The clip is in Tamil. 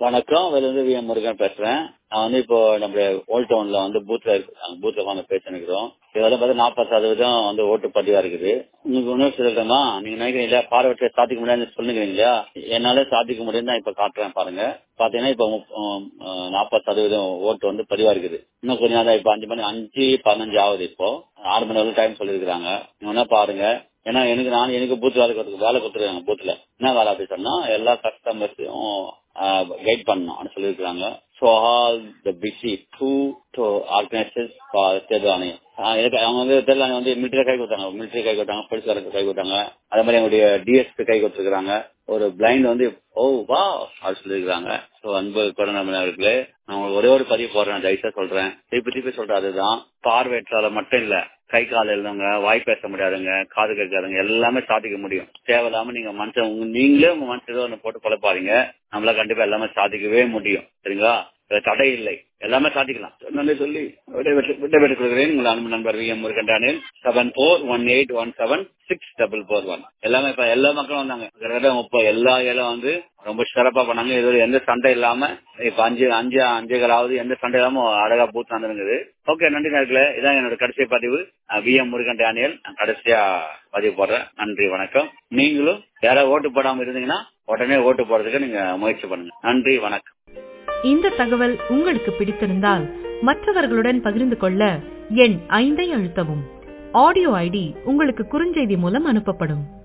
வணக்கம் வெளியிருந்து வி எம் முருகன் பேசுறேன் நான் வந்து இப்போ நம்ம ஓல்ட் டவுன்ல வந்து பூத்ல இருக்கு பூத்ல உட்காந்து பேசினுக்கிறோம் இது வந்து பார்த்தா நாற்பது சதவீதம் வந்து ஓட்டு பதிவா இருக்குது உங்களுக்கு இன்னும் சொல்லட்டுமா நீங்க நினைக்கிறீங்க பார்வையற்ற சாதிக்க முடியாதுன்னு சொல்லுங்க இல்லையா என்னால சாதிக்க முடியும் தான் இப்ப காட்டுறேன் பாருங்க பாத்தீங்கன்னா இப்ப நாற்பது சதவீதம் ஓட்டு வந்து பதிவா இருக்குது இன்னும் கொஞ்ச நாள் இப்ப அஞ்சு மணி அஞ்சு பதினஞ்சு ஆகுது இப்போ ஆறு மணி வரைக்கும் டைம் சொல்லியிருக்கிறாங்க நீங்க என்ன பாருங்க ஏன்னா எனக்கு நான் எனக்கு பூத் வேலை கொடுத்து வேலை கொடுத்துருக்காங்க பூத்ல என்ன வேலை அப்படி சொன்னா எல்லா கஸ்டமர்ஸையும் கைட் பண்ணணும் அப்படின்னு சொல்லியிருக்காங்க so all the busy to to organisers தேர்தல் ஆணையம் எனக்கு அவங்க வந்து தேர்தல் ஆணையம் வந்து மிலிட்டரி கை கொடுத்தாங்க மிலிட்டரி கை கொடுத்தாங்க போலீஸ்காரருக்கு கை கொடுத்தாங்க அதே மாதிரி எங்களுடைய டிஎஸ்பி கை கொடுத்துருக்காங்க ஒரு பிளைண்ட் வந்து ஓ வா அப்படின்னு சொல்லியிருக்காங்க ஸோ அன்பு கொரோனாவினர்களே நான் உங்களுக்கு ஒரே ஒரு பதிவு போடுறேன் தயவுசா சொல்றேன் திருப்பி திருப்பி சொல்றேன் அதுதான் பார்வையற்றால மட்டும் இல்ல கை கால் எழுதவங்க வாய் பேச முடியாதுங்க காது கேட்காதுங்க எல்லாமே சாதிக்க முடியும் தேவையில்லாம நீங்க மனுஷன் உங்க நீங்களே உங்க மனுஷன் ஒன்று போட்டு குழப்பாதீங்க நம்மளால கண்டிப்பா எல்லாமே சாதிக்கவே முடியும் சரிங்களா தடை இல்லை எல்லாமே சாதிக்கலாம் நன்றி சொல்லி விடைபெற்றுக் கொள்கிறேன் உங்கள் அன்பு நண்பர் வி எம் முருகண்டானில் seven four one eight one seven six double four one எல்லாமே இப்ப எல்லா மக்களும் வந்தாங்க கிட்டத்தட்ட முப்பது எல்லா ஏழும் வந்து ரொம்ப சிறப்பா பண்ணாங்க இது எந்த சண்டை இல்லாம இப்ப அஞ்சு அஞ்சு அஞ்சுகளாவது எந்த சண்டை இல்லாம அழகா பூத் வந்துருங்குது ஓகே நன்றி நேரத்துல இதான் என்னோட கடைசி பதிவு வி எம் முருகன் டேனியல் நான் கடைசியா பதிவு போடுறேன் நன்றி வணக்கம் நீங்களும் யாராவது ஓட்டு போடாம இருந்தீங்கன்னா உடனே ஓட்டு போடுறதுக்கு நீங்க முயற்சி பண்ணுங்க நன்றி வணக்கம் இந்த தகவல் உங்களுக்கு பிடித்திருந்தால் மற்றவர்களுடன் பகிர்ந்து கொள்ள எண் ஐந்தை அழுத்தவும் ஆடியோ ஐடி உங்களுக்கு குறுஞ்செய்தி மூலம் அனுப்பப்படும்